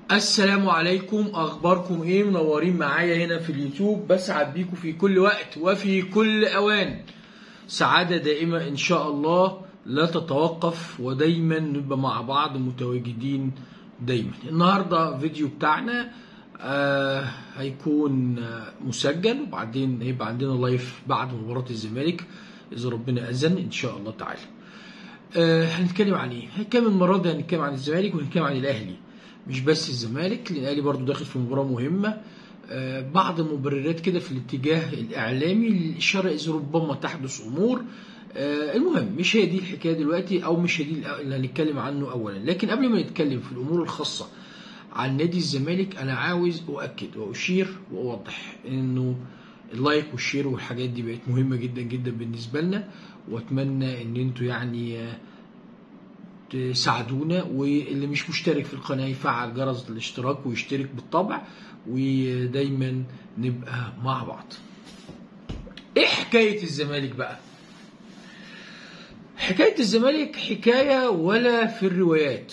السلام عليكم اخباركم ايه منورين معايا هنا في اليوتيوب بسعد بيكم في كل وقت وفي كل اوان سعاده دائمه ان شاء الله لا تتوقف ودايما نبقى مع بعض متواجدين دايما النهارده فيديو بتاعنا آه هيكون آه مسجل وبعدين هيبقى عندنا لايف بعد مباراه الزمالك اذا ربنا اذن ان شاء الله تعالى آه هنتكلم عن ايه هنتكلم المره دي هنتكلم عن الزمالك وهنتكلم عن الاهلي مش بس الزمالك لان الاهلي برضو داخل في مباراه مهمه آه بعض المبررات كده في الاتجاه الاعلامي للاشاره اذا ربما تحدث امور آه المهم مش هي دي الحكايه دلوقتي او مش هي دي اللي هنتكلم عنه اولا لكن قبل ما نتكلم في الامور الخاصه عن نادي الزمالك انا عاوز اؤكد واشير واوضح انه اللايك والشير والحاجات دي بقت مهمه جدا جدا بالنسبه لنا واتمنى ان انتوا يعني آه تساعدونا واللي مش مشترك في القناه يفعل جرس الاشتراك ويشترك بالطبع ودايما نبقى مع بعض. ايه حكايه الزمالك بقى؟ حكايه الزمالك حكايه ولا في الروايات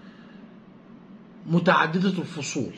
متعدده الفصول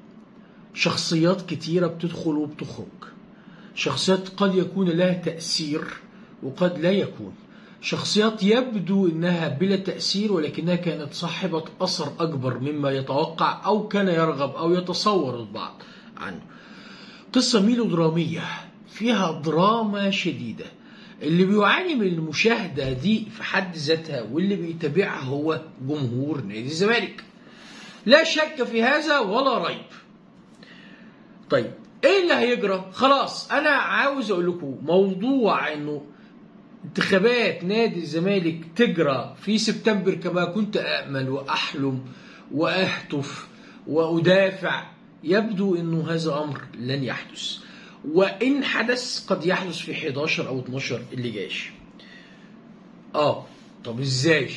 شخصيات كتيره بتدخل وبتخرج شخصيات قد يكون لها تاثير وقد لا يكون شخصيات يبدو انها بلا تاثير ولكنها كانت صاحبه اثر اكبر مما يتوقع او كان يرغب او يتصور البعض عنه. قصه ميلودراميه فيها دراما شديده. اللي بيعاني من المشاهده دي في حد ذاتها واللي بيتابعها هو جمهور نادي الزمالك. لا شك في هذا ولا ريب. طيب ايه اللي هيجرى؟ خلاص انا عاوز اقول لكم موضوع انه انتخابات نادي الزمالك تجرى في سبتمبر كما كنت امل واحلم واهتف وادافع يبدو انه هذا امر لن يحدث وان حدث قد يحدث في 11 او 12 اللي جايش اه طب ازاي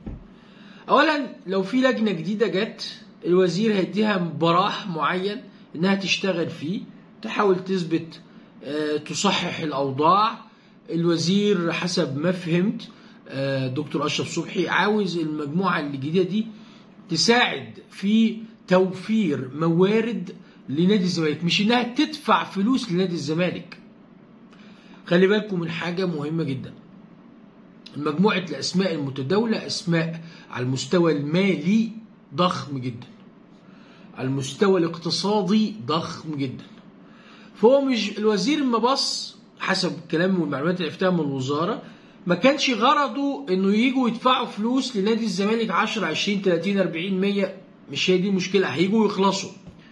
اولا لو في لجنه جديده جت الوزير هيديها براح معين انها تشتغل فيه تحاول تثبت آه تصحح الاوضاع الوزير حسب ما فهمت دكتور اشرف صبحي عاوز المجموعه الجديده دي تساعد في توفير موارد لنادي الزمالك مش انها تدفع فلوس لنادي الزمالك خلي بالكم من حاجه مهمه جدا مجموعه الاسماء المتداوله اسماء على المستوى المالي ضخم جدا على المستوى الاقتصادي ضخم جدا فهو مش الوزير ما بص حسب الكلام والمعلومات اللي عرفتها من الوزاره ما كانش غرضه انه يجوا يدفعوا فلوس لنادي الزمالك 10 20 30 40 100 مش هي دي المشكله هيجوا يخلصوا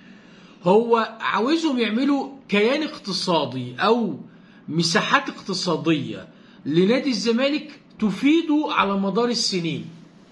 هو عاوزهم يعملوا كيان اقتصادي او مساحات اقتصاديه لنادي الزمالك تفيده على مدار السنين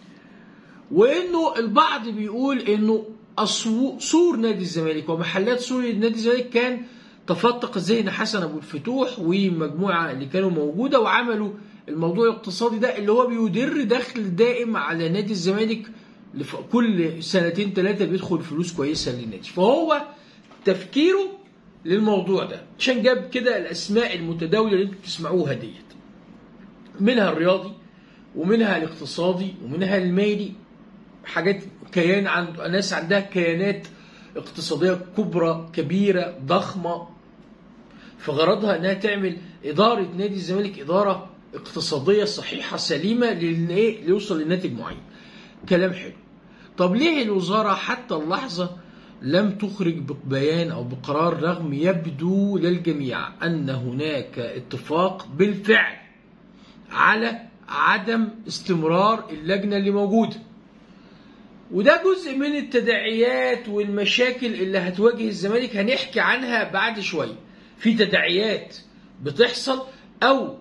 وانه البعض بيقول انه سور نادي الزمالك ومحلات سور نادي الزمالك كان تفتق الذهن حسن ابو الفتوح ومجموعه اللي كانوا موجوده وعملوا الموضوع الاقتصادي ده اللي هو بيدر دخل دائم على نادي الزمالك كل سنتين ثلاثه بيدخل فلوس كويسه للنادي فهو تفكيره للموضوع ده عشان جاب كده الاسماء المتداوله اللي انتم بتسمعوها ديت منها الرياضي ومنها الاقتصادي ومنها المالي حاجات كيان عند ناس عندها كيانات اقتصادية كبرى كبيرة ضخمة فغرضها انها تعمل إدارة نادي الزمالك إدارة اقتصادية صحيحة سليمة لإيه ليوصل لناتج معين كلام حلو طب ليه الوزارة حتى اللحظة لم تخرج ببيان أو بقرار رغم يبدو للجميع أن هناك اتفاق بالفعل على عدم استمرار اللجنة اللي موجوده وده جزء من التداعيات والمشاكل اللي هتواجه الزمالك هنحكي عنها بعد شويه في تداعيات بتحصل او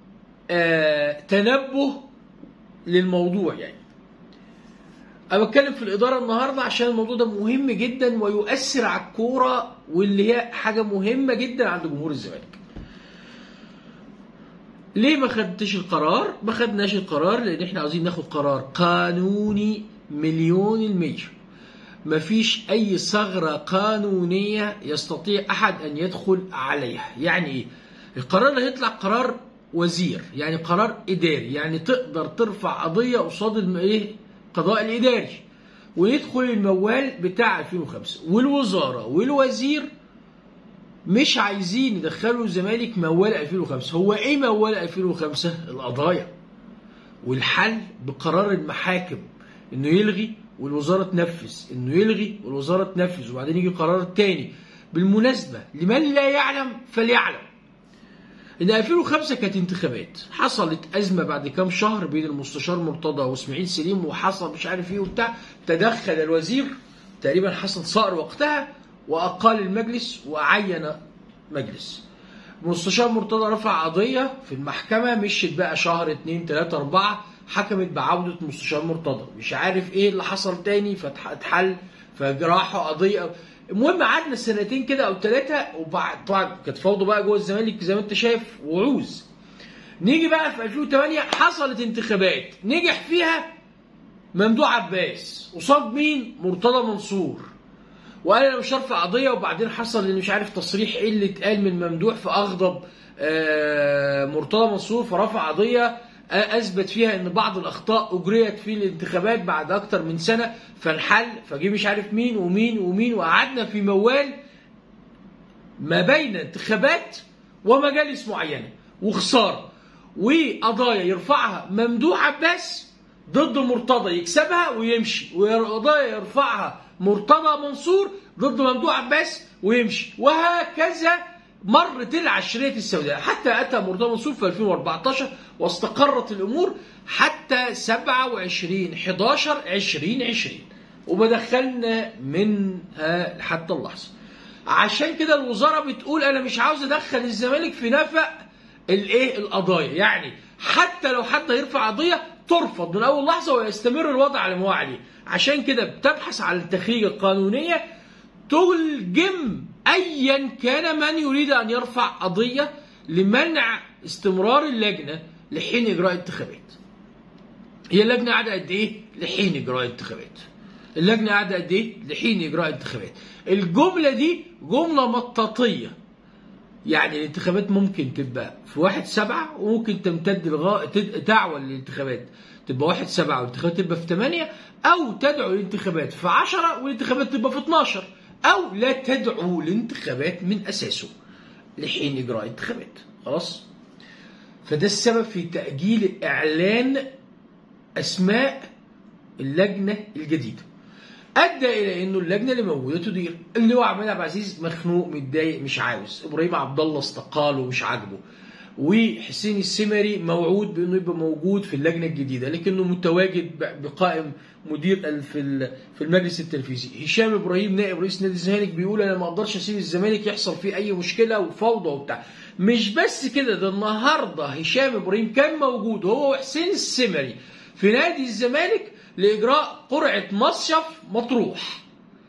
آه تنبه للموضوع يعني انا بتكلم في الاداره النهارده عشان الموضوع ده مهم جدا ويؤثر على الكوره واللي هي حاجه مهمه جدا عند جمهور الزمالك ليه ما خدتش القرار ما خدناش القرار لان احنا عاوزين ناخد قرار قانوني مليون المية مفيش أي ثغرة قانونية يستطيع أحد أن يدخل عليها يعني إيه؟ القرار اللي هيطلع قرار وزير يعني قرار إداري يعني تقدر ترفع قضية قصاد إيه؟ القضاء الإداري ويدخل الموال بتاع 2005 والوزاره والوزير مش عايزين يدخلوا الزمالك موال 2005 هو ايه موال 2005 القضايا والحل بقرار المحاكم انه يلغي والوزاره تنفذ انه يلغي والوزاره تنفذ وبعدين يجي قرار تاني بالمناسبه لمن لا يعلم فليعلم ان 2005 كانت انتخابات حصلت ازمه بعد كام شهر بين المستشار مرتضى واسماعيل سليم وحصل مش عارف ايه وبتاع تدخل الوزير تقريبا حسن صقر وقتها واقال المجلس وعين مجلس المستشار مرتضى رفع قضيه في المحكمه مشيت بقى شهر اتنين تلاته اربعه حكمت بعوده المستشار مرتضى مش عارف ايه اللي حصل تاني فاتحل فراحوا قضيه المهم قعدنا سنتين كده او ثلاثه وبعد طبعا كانت فوضى بقى جوه الزمالك زي ما انت شايف وعوز نيجي بقى في 2008 حصلت انتخابات نجح فيها ممدوح عباس قصاد مين؟ مرتضى منصور وقال انا مش هرفع قضيه وبعدين حصل اللي مش عارف تصريح ايه اللي اتقال من ممدوح فاغضب آه مرتضى منصور فرفع قضيه اثبت فيها ان بعض الاخطاء اجريت في الانتخابات بعد اكتر من سنه فانحل فجه مش عارف مين ومين ومين وقعدنا في موال ما بين انتخابات ومجالس معينه وخساره وقضايا يرفعها ممدوح عباس ضد مرتضى يكسبها ويمشي وقضايا يرفعها مرتضى منصور ضد ممدوح عباس ويمشي وهكذا مرت العشرية السوداء حتى أتى مرتضى منصور في 2014 واستقرت الأمور حتى 27 11 2020 وبدخلنا منها حتى اللحظة عشان كده الوزارة بتقول أنا مش عاوز أدخل الزمالك في نفق الإيه القضايا يعني حتى لو حد هيرفع قضية ترفض من أول لحظة ويستمر الوضع على ما هو عليه عشان كده بتبحث عن التخريج القانونية تلجم ايا كان من يريد ان يرفع قضيه لمنع استمرار اللجنه لحين اجراء انتخابات. هي اللجنه قاعده قد ايه؟ لحين اجراء انتخابات. اللجنه قاعده قد ايه؟ لحين اجراء انتخابات. الجمله دي جمله مطاطيه. يعني الانتخابات ممكن تبقى في واحد سبعة وممكن تمتد لغاية دعوة للانتخابات تبقى واحد سبعة والانتخابات تبقى في ثمانية أو تدعو الانتخابات في عشرة والانتخابات تبقى في 12 أو لا تدعو الانتخابات من أساسه لحين إجراء انتخابات خلاص فده السبب في تأجيل إعلان أسماء اللجنة الجديدة أدى إلى إنه اللجنة اللي موجودة تدير اللي هو عماد عبد العزيز مخنوق متضايق مش عاوز إبراهيم عبد الله استقال ومش عاجبه وحسين السمري موعود بانه يبقى موجود في اللجنه الجديده لكنه متواجد بقائم مدير في في المجلس التنفيذي هشام ابراهيم نائب رئيس نادي الزمالك بيقول انا ما اقدرش اسيب الزمالك يحصل فيه اي مشكله وفوضى وبتاع مش بس كده ده النهارده هشام ابراهيم كان موجود هو وحسين السمري في نادي الزمالك لاجراء قرعه مصيف مطروح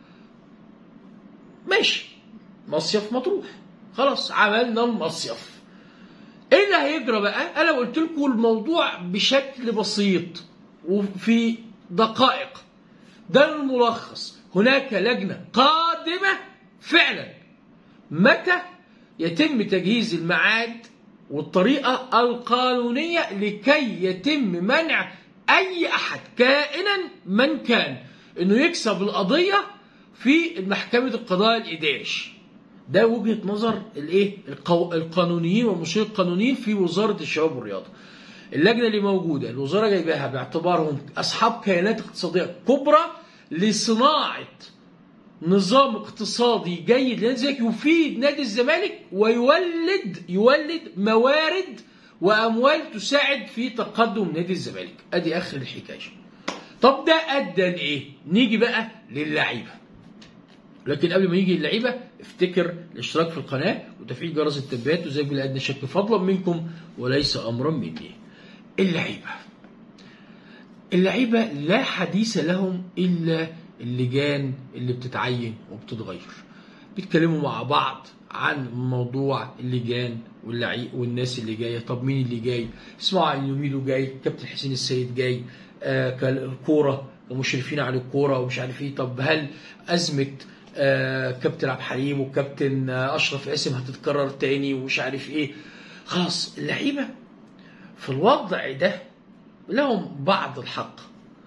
ماشي مصيف مطروح خلاص عملنا المصيف ايه اللي هيجرى بقى انا قلت لكم الموضوع بشكل بسيط وفي دقائق ده الملخص هناك لجنه قادمه فعلا متى يتم تجهيز الميعاد والطريقه القانونيه لكي يتم منع اي احد كائنا من كان انه يكسب القضيه في محكمه القضاء الاداري ده وجهه نظر الايه القو... القانونيين والمشير القانونيين في وزاره الشباب والرياضه اللجنه اللي موجوده الوزاره جايباها باعتبارهم اصحاب كيانات اقتصاديه كبرى لصناعه نظام اقتصادي جيد لنادي يفيد نادي الزمالك ويولد يولد موارد واموال تساعد في تقدم نادي الزمالك ادي اخر الحكايه طب ده ادى لايه نيجي بقى للعيبه لكن قبل ما يجي اللعيبه افتكر الاشتراك في القناه وتفعيل جرس التنبيهات وزي بلا ادنى شك فضلا منكم وليس امرا مني. اللعيبه. اللعيبه لا حديث لهم الا اللجان اللي بتتعين وبتتغير. بيتكلموا مع بعض عن موضوع اللجان واللعيب والناس اللي جايه طب مين اللي جاي؟ اسمعوا عن يوميدو جاي، كابتن حسين السيد جاي، آه الكوره ومشرفين على الكوره ومش عارف ايه طب هل ازمه آه كابتن عبد الحليم وكابتن آه اشرف قاسم هتتكرر تاني ومش عارف ايه خلاص اللعيبه في الوضع ده لهم بعض الحق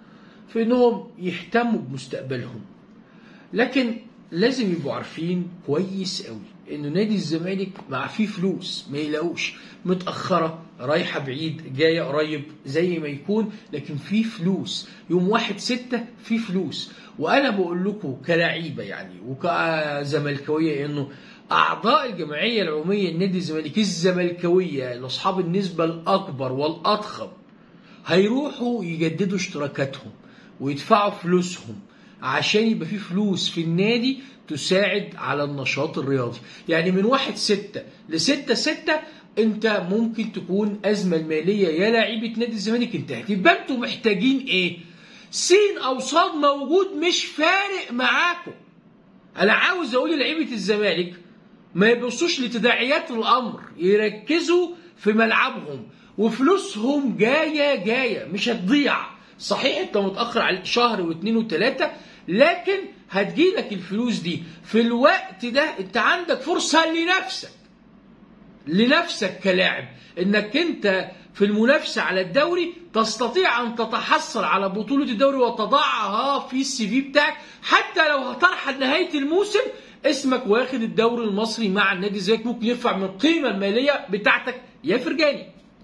في انهم يهتموا بمستقبلهم لكن لازم يبقوا عارفين كويس قوي انه نادي الزمالك مع فيه فلوس ما يلاقوش متاخره رايحه بعيد جايه قريب زي ما يكون لكن في فلوس يوم واحد ستة في فلوس وانا بقول لكم كلاعيبه يعني وكزملكاويه انه اعضاء الجمعيه العموميه لنادي الزمالك الزملكاويه لاصحاب النسبه الاكبر والاضخم هيروحوا يجددوا اشتراكاتهم ويدفعوا فلوسهم عشان يبقى في فلوس في النادي تساعد على النشاط الرياضي يعني من واحد ستة لستة ستة انت ممكن تكون أزمة المالية يا لعيبة نادي الزمالك انتهت يبقى انتوا محتاجين ايه سين او صاد موجود مش فارق معاكم انا عاوز اقول لعيبة الزمالك ما يبصوش لتداعيات الامر يركزوا في ملعبهم وفلوسهم جايه جايه مش هتضيع صحيح انت متاخر على شهر واثنين وثلاثه لكن هتجيلك الفلوس دي في الوقت ده انت عندك فرصه لنفسك لنفسك كلاعب انك انت في المنافسه على الدوري تستطيع ان تتحصل على بطوله الدوري وتضعها في السي في بتاعك حتى لو هترحل نهايه الموسم اسمك واخد الدوري المصري مع النادي الزمالك ممكن يرفع من القيمه الماليه بتاعتك يا فرجاني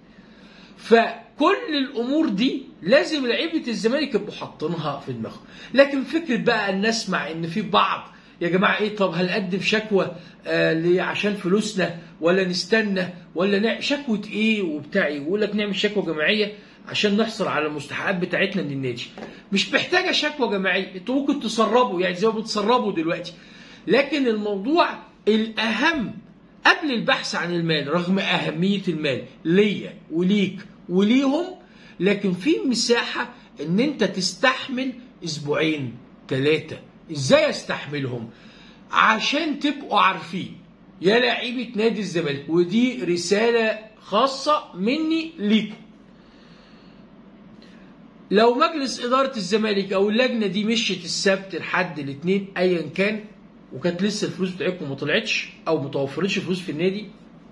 فكل الامور دي لازم لعيبه الزمالك يبقوا حاطينها في دماغهم لكن فكره بقى ان نسمع ان في بعض يا جماعه ايه طب هل نقدم شكوى آه عشان فلوسنا ولا نستنى ولا نعمل شكوى ايه وبتاع ايه يقول لك نعمل شكوى جماعيه عشان نحصل على المستحقات بتاعتنا من النادي مش محتاجه شكوى جماعيه انتوا ممكن تسربوا يعني زي ما بتسربوا دلوقتي لكن الموضوع الاهم قبل البحث عن المال رغم اهميه المال ليا وليك وليهم لكن في مساحه ان انت تستحمل اسبوعين ثلاثه ازاي استحملهم عشان تبقوا عارفين يا لاعيبه نادي الزمالك ودي رساله خاصه مني ليكم لو مجلس اداره الزمالك او اللجنه دي مشيت السبت لحد الاثنين ايا كان وكانت لسه الفلوس بتاعتكم ما طلعتش او ما توفرتش فلوس في النادي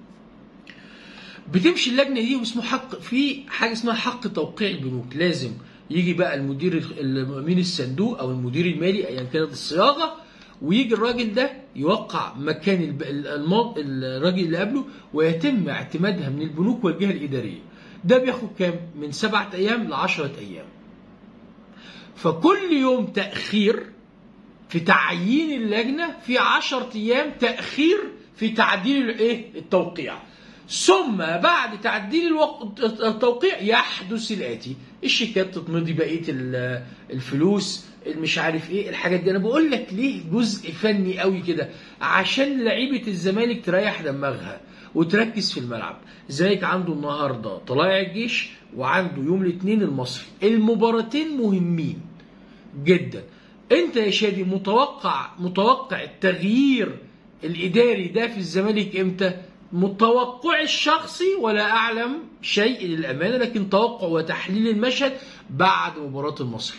بتمشي اللجنه دي واسمه حق في حاجه اسمها حق توقيع البنوك لازم يجي بقى المدير امين الصندوق او المدير المالي ايا كانت الصياغه ويجي الراجل ده يوقع مكان الراجل اللي قبله ويتم اعتمادها من البنوك والجهه الاداريه ده بياخد كام من سبعة ايام لعشرة ايام فكل يوم تاخير في تعيين اللجنه في 10 ايام تاخير في تعديل الايه التوقيع ثم بعد تعديل الوقت التوقيع يحدث الاتي الشيكات تتمضي بقيه الفلوس مش عارف ايه الحاجات دي انا بقول لك ليه جزء فني قوي كده عشان لعيبه الزمالك تريح دماغها وتركز في الملعب الزمالك عنده النهارده طلائع الجيش وعنده يوم الاثنين المصري المباراتين مهمين جدا انت يا شادي متوقع متوقع التغيير الاداري ده في الزمالك امتى متوقع الشخصي ولا اعلم شيء للامانه لكن توقع وتحليل المشهد بعد مباراه المصري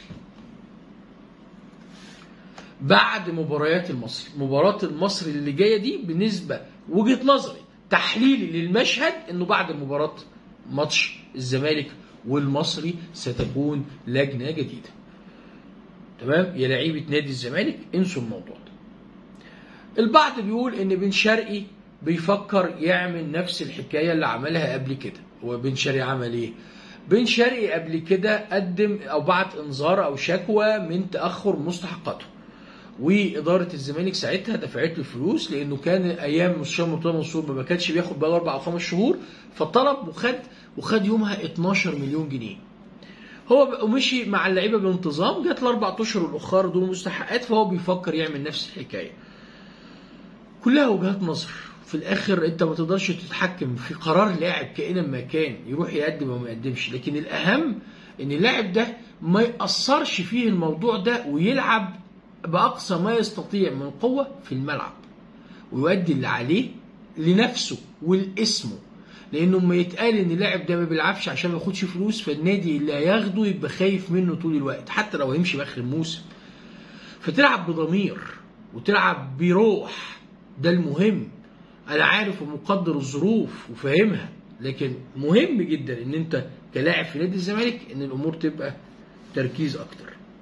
بعد مباريات المصري مباراه المصري اللي جايه دي بالنسبه وجهه نظري تحليلي للمشهد انه بعد مباراه ماتش الزمالك والمصري ستكون لجنه جديده تمام يا لعيبه نادي الزمالك انسوا الموضوع ده البعض بيقول ان بن شرقي بيفكر يعمل نفس الحكايه اللي عملها قبل كده هو بن شرقي عمل ايه بن شرقي قبل كده قدم او بعت انذار او شكوى من تاخر مستحقاته واداره الزمالك ساعتها دفعت له فلوس لانه كان ايام مستشار مرتضى منصور ما كانش بياخد بقى اربع او خمس شهور فطلب وخد وخد يومها 12 مليون جنيه هو مشي مع اللعيبه بانتظام جت الاربع اشهر الاخر دول مستحقات فهو بيفكر يعمل نفس الحكايه كلها وجهات نظر في الاخر انت ما تقدرش تتحكم في قرار لاعب كائنا ما كان يروح يقدم او ما يقدمش لكن الاهم ان اللاعب ده ما ياثرش فيه الموضوع ده ويلعب باقصى ما يستطيع من قوه في الملعب ويؤدي اللي عليه لنفسه ولاسمه لانه ما يتقال ان اللاعب ده ما بيلعبش عشان ما ياخدش فلوس فالنادي اللي هياخده يبقى خايف منه طول الوقت حتى لو هيمشي باخر الموسم فتلعب بضمير وتلعب بروح ده المهم انا عارف ومقدر الظروف وفاهمها لكن مهم جدا ان انت كلاعب في نادي الزمالك ان الامور تبقى تركيز اكتر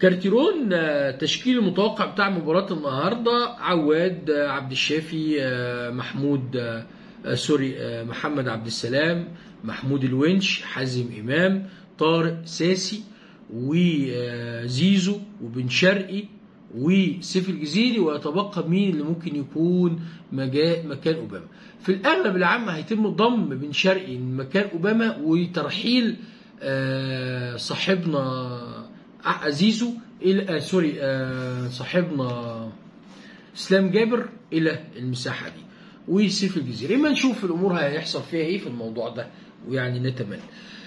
كارتيرون آه، تشكيل المتوقع بتاع مباراة النهاردة عواد آه، عبد الشافي آه، محمود آه، آه، سوري آه، محمد عبد السلام محمود الونش حازم إمام طارق ساسي وزيزو وبن شرقي وسيف الجزيري ويتبقى مين اللي ممكن يكون مجا- مكان اوباما في الاغلب العام هيتم ضم بن شرقي مكان اوباما وترحيل آه، صاحبنا آه، زيزو الى آه، سوري آه، صاحبنا اسلام جابر الى المساحه دي وسيف الجزيري اما نشوف الامور هيحصل فيها ايه في الموضوع ده ويعني نتمنى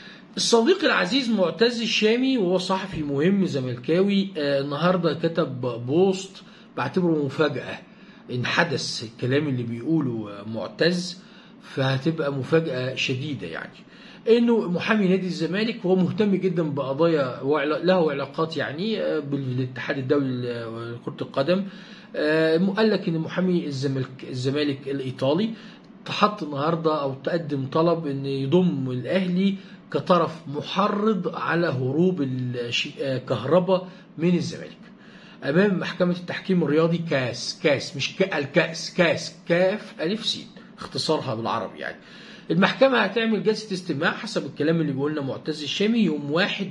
الصديق العزيز معتز الشامي وهو صحفي مهم زملكاوي آه النهارده كتب بوست بعتبره مفاجأة إن حدث الكلام اللي بيقوله آه، معتز فهتبقى مفاجأة شديدة يعني انه محامي نادي الزمالك هو مهتم جدا بقضايا وعلا- له علاقات يعني آه، بالاتحاد الدولي لكرة القدم آه، قال لك ان محامي الزمالك الزمالك الايطالي تحط النهارده او تقدم طلب ان يضم الاهلي كطرف محرض على هروب الش- آه، كهرباء من الزمالك امام محكمه التحكيم الرياضي كاس كاس مش ك- الكاس كاس كاف الف سين اختصارها بالعربي يعني المحكمة هتعمل جلسة استماع حسب الكلام اللي بيقولنا معتز الشامي يوم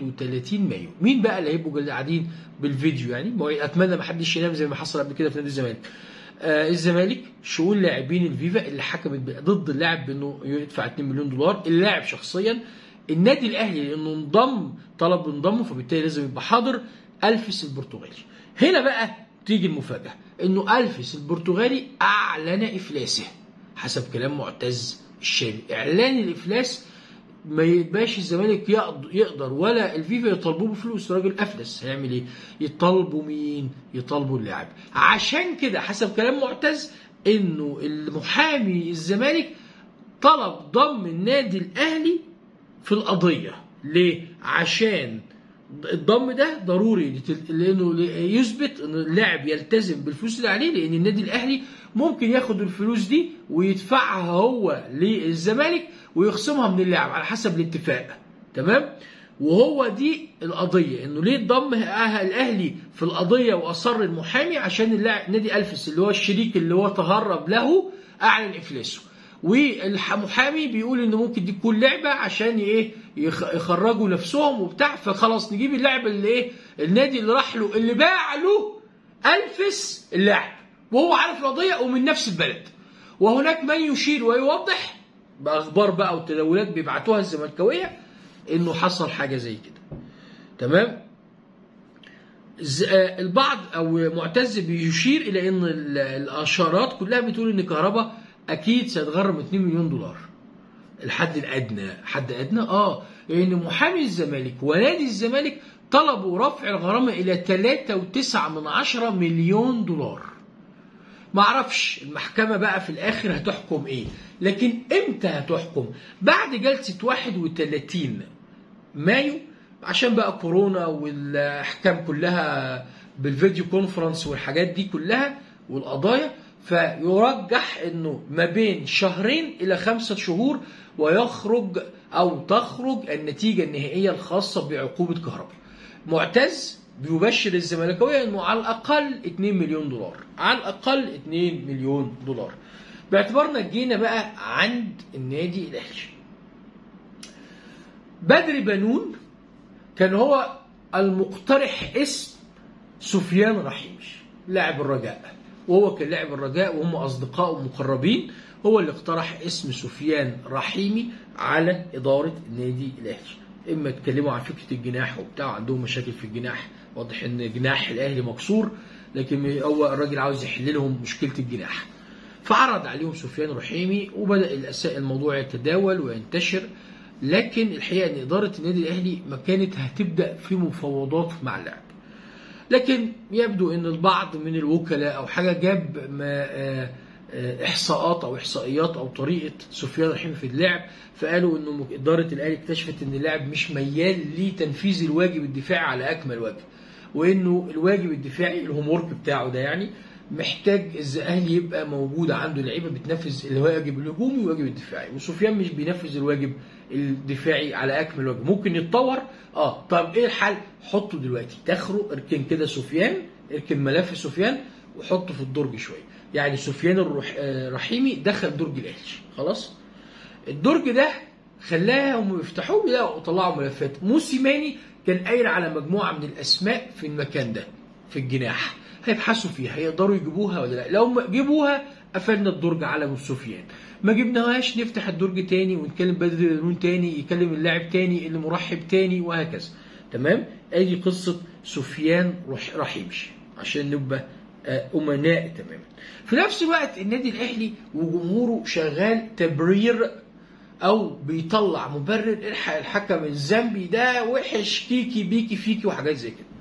31 مايو مين بقى اللي هيبقوا جل- قاعدين بالفيديو يعني ما هو اتمنى ما حدش ينام زي ما حصل قبل كده في نادي الزمالك آه الزمالك شؤون لاعبين الفيفا اللي حكمت ب- ضد اللاعب بانه يدفع 2 مليون دولار اللاعب شخصيا النادي الاهلي لانه انضم طلب انضمه فبالتالي لازم يبقى حاضر الفيس البرتغالي هنا بقى تيجي المفاجاه انه الفيس البرتغالي اعلن افلاسه حسب كلام معتز الشامي اعلان الافلاس ما يبقاش الزمالك يقد- يقدر ولا الفيفا يطالبوه بفلوس الراجل افلس هيعمل ايه؟ يطالبوا مين؟ يطالبوا اللاعب عشان كده حسب كلام معتز انه المحامي الزمالك طلب ضم النادي الاهلي في القضيه ليه؟ عشان الضم ده ضروري لتل- لانه يثبت ان اللاعب يلتزم بالفلوس اللي عليه لان النادي الاهلي ممكن ياخد الفلوس دي ويدفعها هو للزمالك ويخصمها من اللاعب على حسب الاتفاق تمام وهو دي القضيه انه ليه ضم الاهلي في القضيه واصر المحامي عشان اللاعب نادي الفس اللي هو الشريك اللي هو تهرب له اعلن افلاسه والمحامي بيقول ان ممكن دي تكون لعبه عشان ايه يخ- يخرجوا نفسهم وبتاع فخلاص نجيب اللاعب اللي ايه النادي اللي راح له اللي باع له الفس اللاعب وهو عارف القضيه ومن نفس البلد وهناك من يشير ويوضح باخبار بقى وتداولات بيبعتوها الزملكاويه انه حصل حاجه زي كده تمام ز- آه، البعض او معتز بيشير الى ان ال- الاشارات كلها بتقول ان كهربا اكيد سيتغرم 2 مليون دولار الحد الادنى حد ادنى اه لان محامي الزمالك ونادي الزمالك طلبوا رفع الغرامه الى 3.9 من عشرة مليون دولار معرفش المحكمة بقى في الآخر هتحكم إيه لكن إمتى هتحكم بعد جلسة 31 مايو عشان بقى كورونا والأحكام كلها بالفيديو كونفرنس والحاجات دي كلها والقضايا فيرجح انه ما بين شهرين الى خمسة شهور ويخرج او تخرج النتيجة النهائية الخاصة بعقوبة كهرباء معتز بيبشر الزملكاويه انه على الاقل 2 مليون دولار على الاقل 2 مليون دولار باعتبارنا جينا بقى عند النادي الاهلي بدر بنون كان هو المقترح اسم سفيان رحيمي لاعب الرجاء وهو كان لاعب الرجاء وهم اصدقاء ومقربين هو اللي اقترح اسم سفيان رحيمي على اداره النادي الاهلي اما اتكلموا عن فكره الجناح وبتاع عندهم مشاكل في الجناح واضح ان جناح الاهلي مكسور لكن هو الراجل عاوز يحل لهم مشكله الجناح فعرض عليهم سفيان رحيمي وبدا الأس- الموضوع يتداول وينتشر لكن الحقيقه ان اداره النادي الاهلي ما كانت هتبدا في مفاوضات مع اللاعب لكن يبدو ان البعض من الوكلاء او حاجه جاب ما آه، آه، احصاءات او احصائيات او طريقه سفيان رحيم في اللعب فقالوا انه مك- اداره الاهلي اكتشفت ان اللاعب مش ميال لتنفيذ الواجب الدفاعي على اكمل وجه وانه الواجب الدفاعي الهوم ورك بتاعه ده يعني محتاج الاهلي يبقى موجود عنده لعيبه بتنفذ الواجب الهجومي والواجب الدفاعي وسفيان مش بينفذ الواجب الدفاعي على اكمل وجه ممكن يتطور اه طب ايه الحل حطه دلوقتي تخرج اركن كده سفيان اركن ملف سفيان وحطه في الدرج شويه يعني سفيان الرح... الرحيمي دخل درج الاهلي خلاص الدرج ده خلاهم يفتحوه يلاقوا طلعوا ملفات موسيماني كان قايل على مجموعه من الاسماء في المكان ده في الجناح هيبحثوا فيها هيقدروا يجيبوها ولا لا لو ما جيبوها قفلنا الدرج على سفيان ما جبناهاش نفتح الدرج تاني ونتكلم بدر بنون تاني يكلم اللاعب تاني اللي مرحب تاني وهكذا تمام ادي قصه سفيان رح رحيمش عشان نبقى امناء تماما في نفس الوقت النادي الاهلي وجمهوره شغال تبرير او بيطلع مبرر الحق الحكم الزامبي ده وحش كيكي بيكي فيكي وحاجات زي كده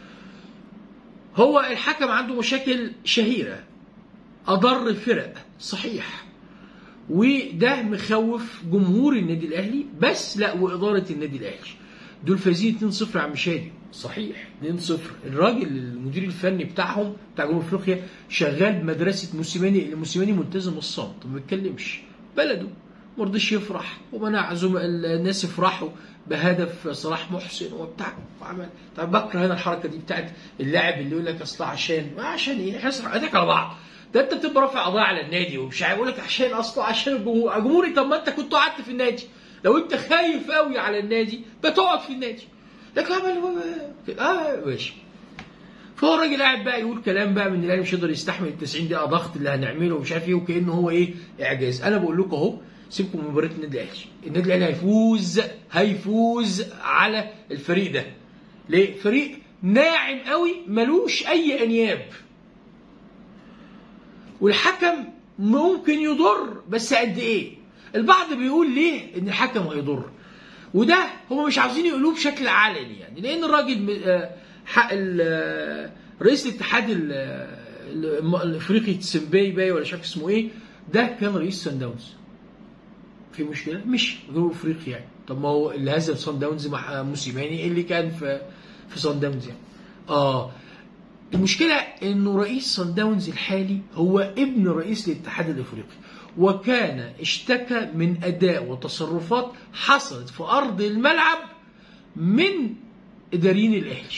هو الحكم عنده مشاكل شهيره اضر الفرق صحيح وده مخوف جمهور النادي الاهلي بس لا واداره النادي الاهلي دول فايزين 2-0 يا عم شادي صحيح 2-0 الراجل المدير الفني بتاعهم بتاع جنوب افريقيا شغال بمدرسه موسيماني اللي موسيماني ملتزم الصمت ما بيتكلمش بلده ما رضيش يفرح ومنع زملاء الناس يفرحوا بهدف صلاح محسن وبتاع وعمل طب بكره هنا الحركه دي بتاعت اللاعب اللي يقول لك اصل عشان ما عشان ايه احنا ايدك على بعض ده انت بتبقى رافع قضايا على النادي ومش يقول لك عشان اصله عشان الجمهور جمهوري طب ما انت كنت قعدت في النادي لو انت خايف قوي على النادي بتقعد في النادي لكن عمل اه ماشي فهو الراجل قاعد بقى يقول كلام بقى من الاهلي مش يقدر يستحمل ال 90 دقيقه ضغط اللي هنعمله ومش عارف ايه وكانه هو ايه اعجاز انا بقول لكم اهو سيبكم من مباراه النادي الاهلي النادي الاهلي هيفوز هيفوز على الفريق ده ليه فريق ناعم قوي ملوش اي انياب والحكم ممكن يضر بس قد ايه البعض بيقول ليه ان الحكم هيضر وده هم مش عاوزين يقولوه بشكل علني يعني لان الراجل حق رئيس الاتحاد الافريقي تسمباي باي ولا مش عارف اسمه ايه ده كان رئيس سان داونز في مشكله مش جنوب افريقيا يعني طب ما هو اللي هزم سان داونز مع موسيماني اللي كان في في سان داونز يعني اه المشكله انه رئيس سان داونز الحالي هو ابن رئيس الاتحاد الافريقي وكان اشتكى من اداء وتصرفات حصلت في ارض الملعب من اداريين الاهلي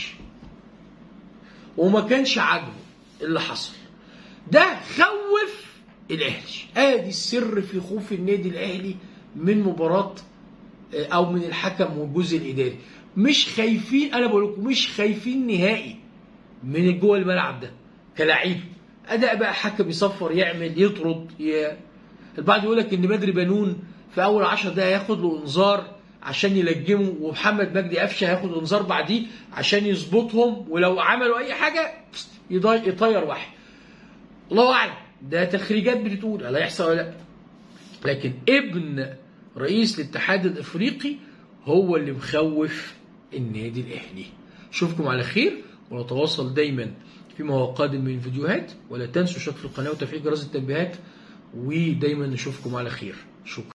وما كانش عاجبه اللي حصل ده خوف الاهلي ادي السر في خوف النادي الاهلي من مباراه او من الحكم والجزء الاداري مش خايفين انا بقول لكم مش خايفين نهائي من جوه الملعب ده كلاعب اداء بقى حكم يصفر يعمل يطرد ي... البعض يقول لك ان بدري بنون في اول 10 دقايق ياخد له انذار عشان يلجمه ومحمد مجدي قفشه هياخد انذار بعديه عشان يظبطهم ولو عملوا اي حاجه يطير واحد الله اعلم ده تخريجات بتقول لا يحصل ولا لا لكن ابن رئيس الاتحاد الافريقي هو اللي مخوف النادي الاهلي اشوفكم على خير ونتواصل دايما فيما هو قادم من فيديوهات ولا تنسوا اشتراك في القناه وتفعيل جرس التنبيهات ودايما نشوفكم على خير شكرا